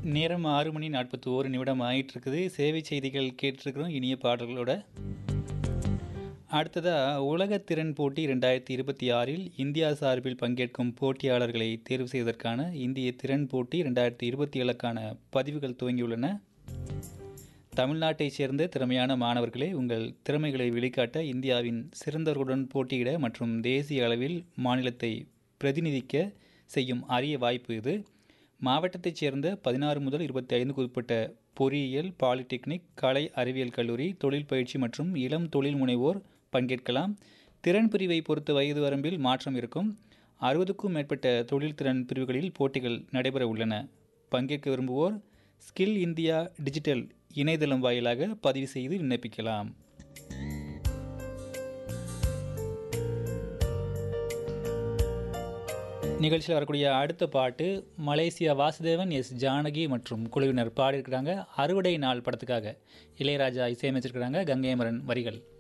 நேரம் ஆறு மணி நாற்பத்தி ஓரு நிமிடம் ஆயிட்டு இருக்குது சேவை செய்திகள் கேட்டிருக்கிறோம் இனிய பாடல்களோட அடுத்ததாக உலக திறன் போட்டி ரெண்டாயிரத்தி இருபத்தி ஆறில் இந்தியா சார்பில் பங்கேற்கும் போட்டியாளர்களை தேர்வு செய்வதற்கான இந்திய திறன் போட்டி ரெண்டாயிரத்தி இருபத்தி ஏழுக்கான பதிவுகள் துவங்கியுள்ளன தமிழ்நாட்டைச் சேர்ந்த திறமையான மாணவர்களே உங்கள் திறமைகளை வெளிக்காட்ட இந்தியாவின் சிறந்தவர்களுடன் போட்டியிட மற்றும் தேசிய அளவில் மாநிலத்தை பிரதிநிதிக்க செய்யும் அரிய வாய்ப்பு இது மாவட்டத்தைச் சேர்ந்த பதினாறு முதல் இருபத்தி ஐந்துக்கு உட்பட்ட பொறியியல் பாலிடெக்னிக் கலை அறிவியல் கல்லூரி தொழில் பயிற்சி மற்றும் இளம் தொழில் முனைவோர் பங்கேற்கலாம் திறன் பிரிவை பொறுத்த வயது வரம்பில் மாற்றம் இருக்கும் அறுபதுக்கும் மேற்பட்ட தொழில் திறன் பிரிவுகளில் போட்டிகள் நடைபெற உள்ளன பங்கேற்க விரும்புவோர் ஸ்கில் இந்தியா டிஜிட்டல் இணையதளம் வாயிலாக பதிவு செய்து விண்ணப்பிக்கலாம் நிகழ்ச்சியில் வரக்கூடிய அடுத்த பாட்டு மலேசியா வாசுதேவன் எஸ் ஜானகி மற்றும் குழுவினர் பாடியிருக்கிறாங்க அறுவடை நாள் படத்துக்காக இளையராஜா இசையமைச்சிருக்கிறாங்க கங்கைமரன் வரிகள்